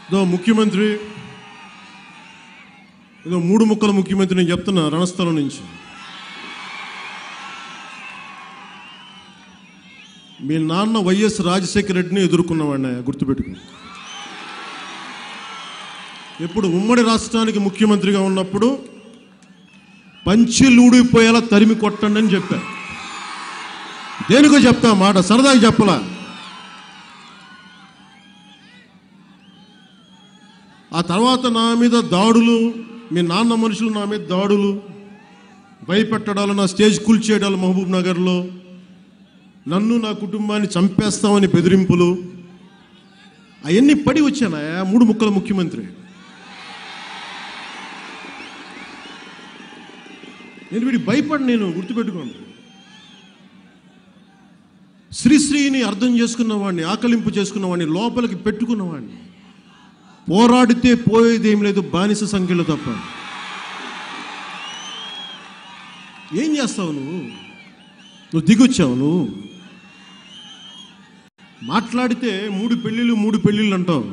ఇదో ముఖ్యమంత్రి ఇదో మూడు ముక్కల ముఖ్యమంత్రి నేను చెప్తున్నా రణస్థలం నుంచి మీ నాన్న వైఎస్ రాజశేఖర రెడ్డిని ఎదుర్కొన్నవాడిని గుర్తుపెట్టుకుని ఎప్పుడు ఉమ్మడి రాష్ట్రానికి ముఖ్యమంత్రిగా ఉన్నప్పుడు పంచిలూడిపోయేలా తరిమి కొట్టండి అని చెప్పారు దేనికో చెప్తా ఆ మాట సరదాగా చెప్పలా ఆ తర్వాత నా మీద దాడులు మీ నాన్న మనుషులు నా మీద దాడులు భయపెట్టడాలు నా స్టేజ్ కూల్చేయడాలు మహబూబ్ నగర్లో నన్ను నా కుటుంబాన్ని చంపేస్తామని బెదిరింపులు అవన్నీ పడి వచ్చానా మూడు ముక్కల ముఖ్యమంత్రి నేను వీడి భయపడి నేను గుర్తుపెట్టుకోండి శ్రీశ్రీని అర్థం చేసుకున్నవాడిని ఆకలింపు చేసుకున్నవాడిని లోపలికి పెట్టుకున్నవాడిని పోరాడితే పోయేది ఏం లేదు బానిస సంఖ్యలో తప్ప ఏం చేస్తావు నువ్వు నువ్వు దిగొచ్చావు నువ్వు మాట్లాడితే మూడు పెళ్ళిళ్ళు మూడు పెళ్ళిళ్ళు అంటావు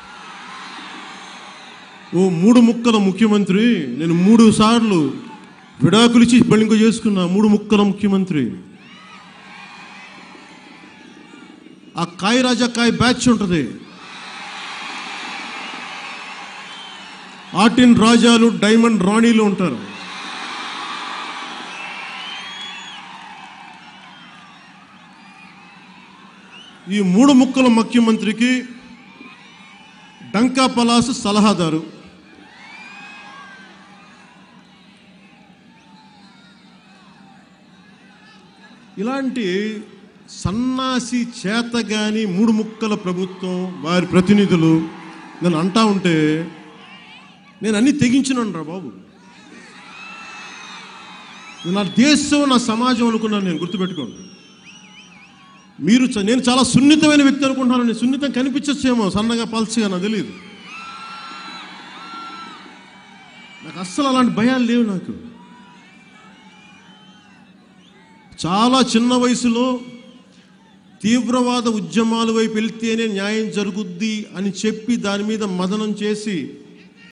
ఓ మూడు ముక్కల ముఖ్యమంత్రి నేను మూడు సార్లు విడాకులు ఇచ్చి పెళ్ళింకో చేసుకున్నా మూడు ముక్కల ముఖ్యమంత్రి ఆ కాయ రాజా కాయ బ్యాచ్ ఉంటుంది ఆర్టిన్ రాజాలు డైమండ్ రాణీలు ఉంటారు ఈ మూడు ముక్కల ముఖ్యమంత్రికి డంకా పలాస్ సలహాదారు ఇలాంటి సన్నాసి చేతగాని మూడు ముక్కల ప్రభుత్వం వారి ప్రతినిధులు నన్ను అంటా ఉంటే నేను అన్ని తెగించినాను రా బాబు నేను నా దేశం నా సమాజం అనుకున్నాను నేను గుర్తుపెట్టుకోండి మీరు చ- నేను చాలా సున్నితమైన వ్యక్తి అనుకుంటున్నాను నేను సున్నితం కనిపించచ్చేమో సన్నగా పల్చగా నాకు తెలియదు నాకు అస్సలు అలాంటి భయాలు లేవు నాకు చాలా చిన్న వయసులో తీవ్రవాద ఉద్యమాల వైపు వెళ్తేనే న్యాయం జరుగుద్ది అని చెప్పి దాని మీద మదనం చేసి